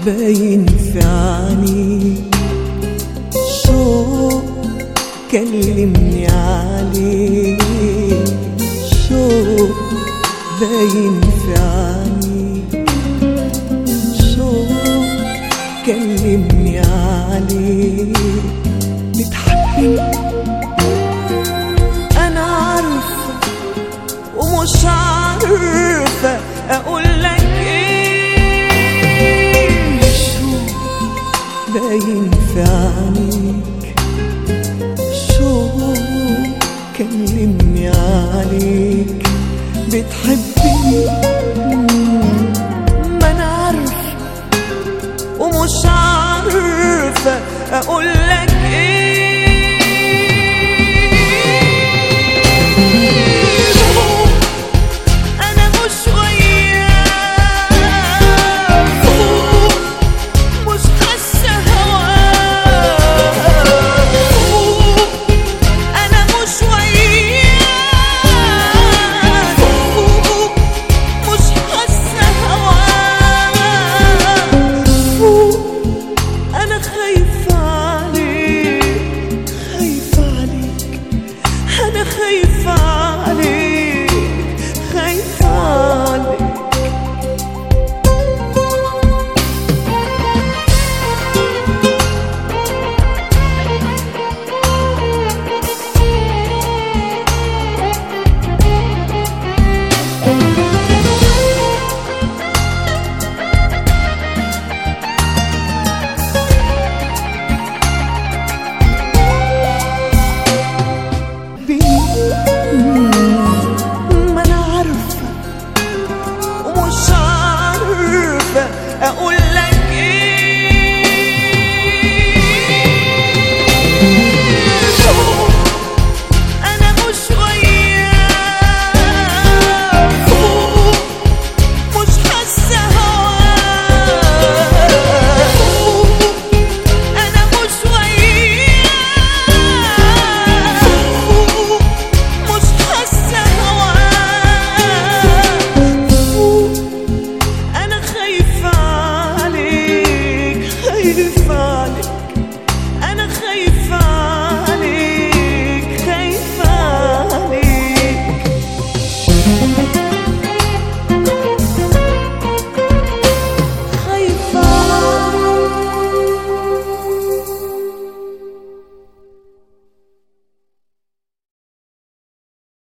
باين في عينيك شوق كلمني عليك شوق باين في عينيك شوق كلمني عليك بتحبني انا عارفه ومش عارفه اقول لك ايه شو باين في عينيك شو كلمني عليك بتحبني ما انا عارفه ومش عارفه اقول لك ايه انا مش وياك مش حاسه هواك انا مش وياك مش حاسه هواك انا خايفه عليك خايفه عليك انا خايفه